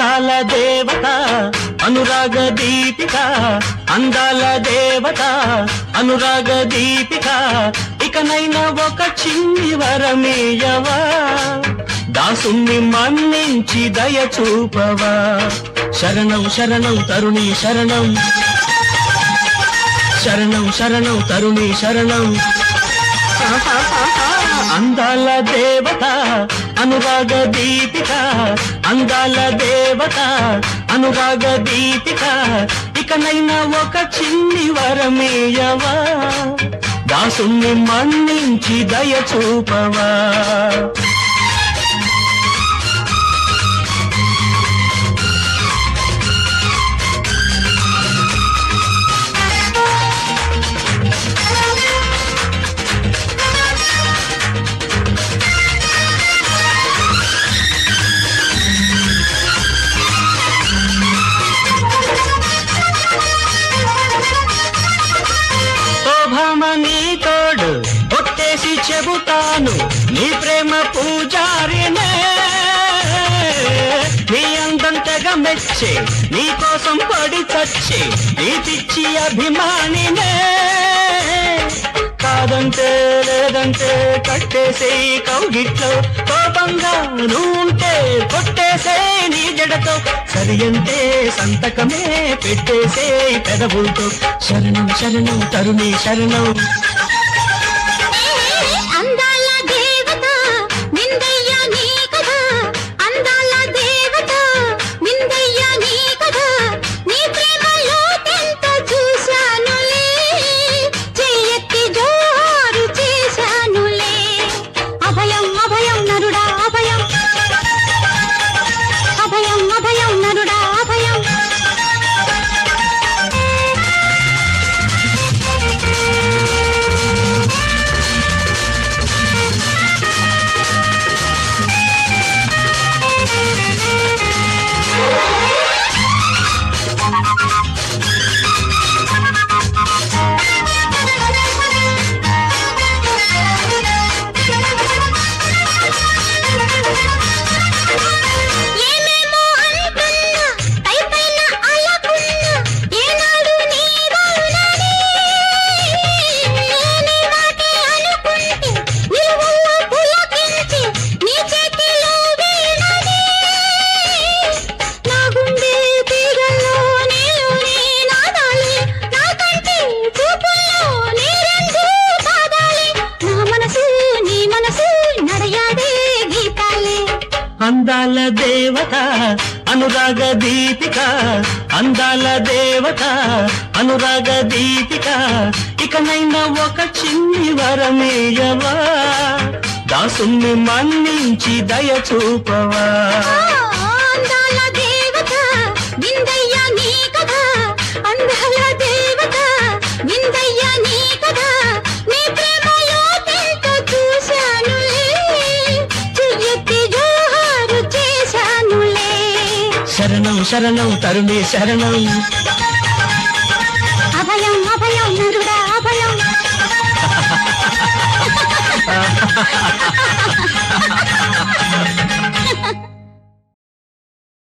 అందాల దేవత అనురాగ దీపిక అందాల దేవత అనురాగ దీపిక ఇకనైనా ఒక చిన్ని వరమేయవా దాసుని మన్నించి దయ చూపవా శరణం శరణం తరుణి శరణం శరణం శరణం తరుణి శరణం అందాల దేవత అనురాగ దీపిక అందాల దేవత అనురాగ దీపిక ఇకనైనా ఒక చిన్ని వరమేయవా దాసుని మన్నించి దయ చూపవా శోభమ నీ తోడు ఒట్టేసి చెబుతాను నీ ప్రేమ పూజారినే నీ అందం తెగ మెచ్చే నీ కోసం పడి చచ్చే నీ పిచ్చి అభిమానినే కాదంటే లేదంటే కట్టేసే కౌగిట్లో కోపంగా నువ్వుంటే కొట్టేసే నీ జడతో సరి అంటే సంతకమే పెట్టేసే పెదవులతో శరణం శరణం తరుణి శరణం అందాల దేవత నిందయ్య నీ కథ అందాల దేవత నిందయ్య నీ కథ నీ ప్రేమలో తెంత చూశానులే చెయ్యెత్తి జోరు చేశానులే అభయం అభయం నరుడా అభయం అభయం అభయం నరుడా అభయం ఏమేమో అంటున్నా పైపైన అలకున్నా ఏనాడు నీ వారునని నేనే వాటే అనుకుంటే నిలువుల్లో పులకించి నీ చేతిలో వీణని నా గుండె తీగల్లో నీలో నీ నాదాలి నా కంటి చూపుల్లో నీ రెండు పాదాలి నా మనసు నీ మనసు నడయాడే గీతాలే అందాల దేవత అనురాగ దీపిక అందాల దేవత అనురాగ దీపిక ఇకనైనా ఒక చిన్ని వరమేయవా దాసుని మన్నించి దయ చూపవా అందాల దేవత విందయ్య నీ కథ అందాల దేవత విందయ్య నీ కథ నీ ప్రేమలో తెంత చూశానులే చెయ్యెత్తి జోహారు చేశానులే శరణం శరణం తరుణి శరణం అభయం అభయం నరుడా అభయం